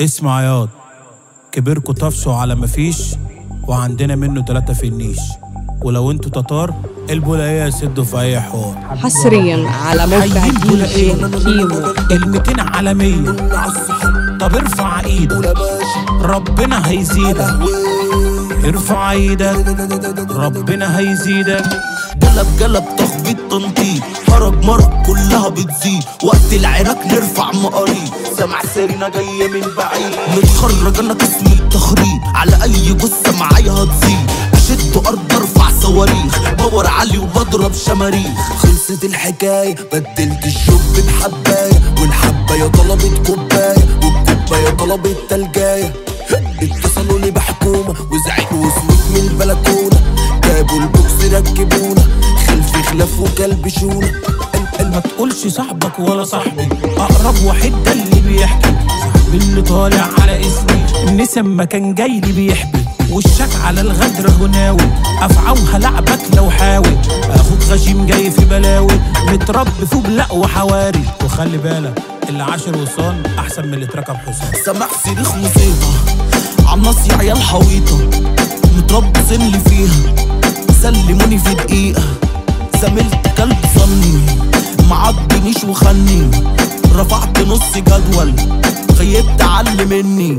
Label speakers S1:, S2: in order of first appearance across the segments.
S1: اسمع ياض كبركوا طفشوا على مفيش وعندنا منه تلاتة في النيش ولو انتوا تتار البولاقية يسدوا في أي حوار
S2: حصريا على موقع
S1: حيين
S2: دي
S1: بولاقية
S2: جي كيمو
S1: كلمتين عالمية طب ارفع ايدك ربنا هيزيدك ارفع ايدك ربنا هيزيدك
S3: قلب قلب تخبيط تنطيط هرج مرج كلها بتزيد وقت العراك نرفع مقاريض سمع سيرنا جاية من بعيد متخرج انا قسم التخريط على اي جثة معايا هتزيد اشد ارض ارفع صواريخ باور عالي وبضرب شماريخ خلصت الحكاية بدلت الشوب بحباية والحباية طلبت كوباية والكوباية طلبت تلجاية اتصلوا لي بحكومة وزعقوا وسويت من البلكونة جابوا البوكس ركبونا خلفي خلاف وكلب شونا
S1: ما تقولش صاحبك ولا صاحبي اقرب واحد ده اللي بيحكي صاحبي اللي طالع على اسمي النسم ما كان جاي لي بيحبي وشك على الغدر هناوي افعوها لعبك لو حاول اخوك غشيم جاي في بلاوي متربي فوق لا وحواري وخلي بالك اللي عاشر وصان احسن من اللي اتركب حصان
S3: سمع صريخ موسيقى عالناس يا عيال حويطة متربي اللي فيها سلموني في دقيقة زميلت كلب صني معضنيش وخني رفعت نص جدول غيبت علي مني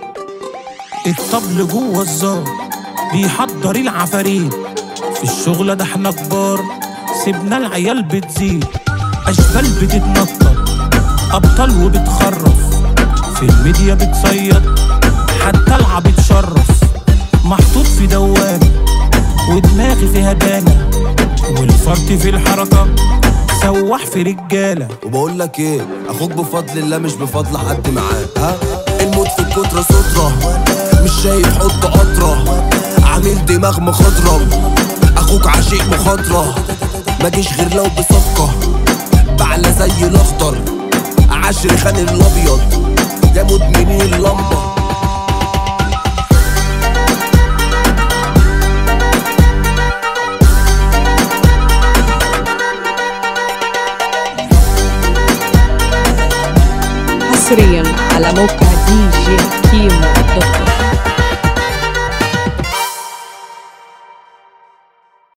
S1: الطبل جوه الزار بيحضر العفاريت في الشغلة ده احنا كبار سيبنا العيال بتزيد اشبال بتتنطط ابطال وبتخرف في الميديا بتصيد حتى العب بتشرف محطوط في دوامة ودماغي في هدانة والفرط في الحركة سواح في رجالة
S3: وبقول لك ايه اخوك بفضل الله مش بفضل حد معاه ها الموت في الكترة سترة مش شايف حط قطرة عامل دماغ مخضرم اخوك عشيق مخاطرة ما جيش غير لو بصفقة بعلى زي الاخضر عشر خان الابيض يا مدمنين اللمبه
S2: حصريا على موقع دي جي كيمو دوت كوم